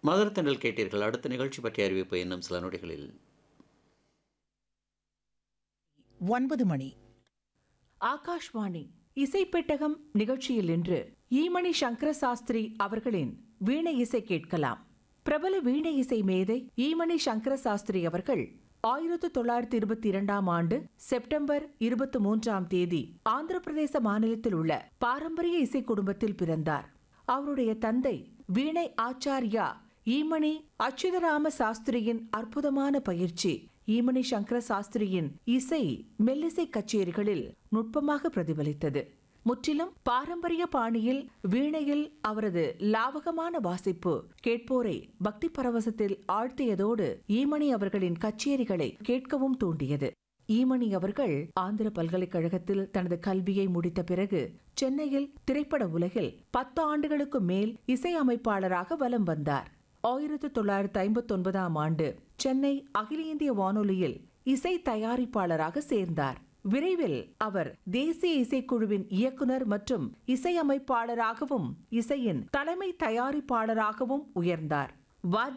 மதுரத்தண்டல் கேட்டீர்கள் அடுத்த நிகழ்ச்சி பற்றிய அறிவிப்பு இன்னும் சில நொடிகளில் ஒன்பது மணி ஆகாஷ்வாணி இசைப்பெட்டகம் நிகழ்ச்சியில் இன்று ஈமணி சங்கர சாஸ்திரி அவர்களின் வீணை இசை கேட்கலாம் பிரபல வீணை இசை மேதை ஈமணி சங்கர சாஸ்திரி அவர்கள் ஆயிரத்து தொள்ளாயிரத்தி இருபத்தி இரண்டாம் ஆண்டு செப்டம்பர் இருபத்தி மூன்றாம் தேதி ஆந்திர பிரதேச மாநிலத்தில் உள்ள பாரம்பரிய இசை குடும்பத்தில் பிறந்தார் அவருடைய தந்தை வீணை ஆச்சாரியா ஈமணி அச்சுதராம சாஸ்திரியின் அற்புதமான பயிற்சி ஈமணி சங்கர சாஸ்திரியின் இசை மெல்லிசை கச்சேரிகளில் நுட்பமாக பிரதிபலித்தது முற்றிலும் பாரம்பரிய பாணியில் வீணையில் அவரது லாவகமான வாசிப்பு கேட்போரை பக்தி பரவசத்தில் ஆழ்த்தியதோடு ஈமணி அவர்களின் கச்சேரிகளை கேட்கவும் தூண்டியது ஈமணி அவர்கள் ஆந்திர பல்கலைக்கழகத்தில் தனது கல்வியை முடித்த பிறகு சென்னையில் திரைப்பட உலகில் பத்து ஆண்டுகளுக்கு மேல் இசையமைப்பாளராக வலம் வந்தார் ஆயிரத்து தொள்ளாயிரத்து ஐம்பத்தி ஒன்பதாம் ஆண்டு சென்னை அகில இந்திய வானொலியில் இசை தயாரிப்பாளராக சேர்ந்தார் விரைவில் அவர் தேசிய இசைக்குழுவின் இயக்குனர் மற்றும் இசையமைப்பாளராகவும் இசையின் தலைமை தயாரிப்பாளராகவும் உயர்ந்தார் வாத்திய